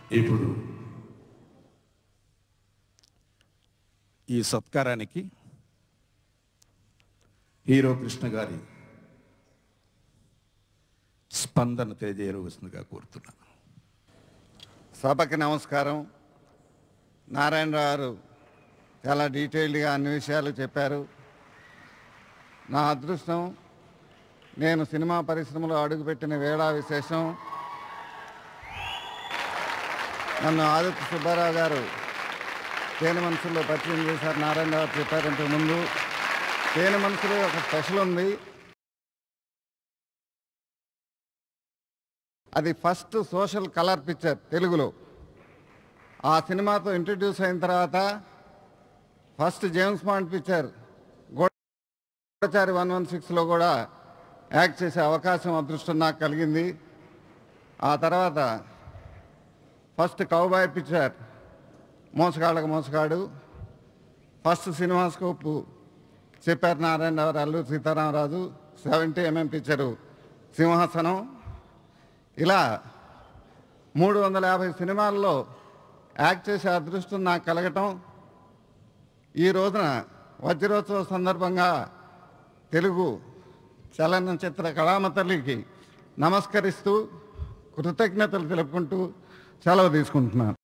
ఇప్పుడు ఈ సత్కారానికి హీరో కృష్ణ గారి స్పందన తెలియజేయవలసిందిగా కోరుతున్నాను సభకి నమస్కారం నారాయణరావు గారు చాలా డీటెయిల్డ్గా అన్ని విషయాలు చెప్పారు నా అదృష్టం నేను సినిమా పరిశ్రమలో అడుగుపెట్టిన వేళా విశేషం నన్ను ఆదిత్య సుబ్బారావు గారు తేనె మనసులో పరిచయం చేశారు నారాయణరావు గారు చెప్పారు ఇంతకు ముందు తేనె మనసులో ఒక స్పెషల్ ఉంది అది ఫస్ట్ సోషల్ కలర్ పిక్చర్ తెలుగులో ఆ సినిమాతో ఇంట్రడ్యూస్ అయిన తర్వాత first James Bond picture Gudachari one one సిక్స్లో కూడా యాక్ట్ చేసే అవకాశం అదృష్టం నాకు కలిగింది ఆ తర్వాత ఫస్ట్ కౌబాయ్ పిక్చర్ మోసగాళ్ళకు మోసగాడు ఫస్ట్ సినిమా స్కోప్ చెప్పారు నారాయణరావు గారు, Alluri Sitarama Raju seventy MM picture Simhasanam ఇలా మూడు వందల యాభై సినిమాల్లో యాక్ట్ చేసే అదృష్టం నాకు కలగటం ఈ రోజున వజ్రోత్సవ సందర్భంగా తెలుగు చలనచిత్ర కళామ తల్లికి నమస్కరిస్తూ కృతజ్ఞతలు తెలుపుకుంటూ సెలవు తీసుకుంటున్నాను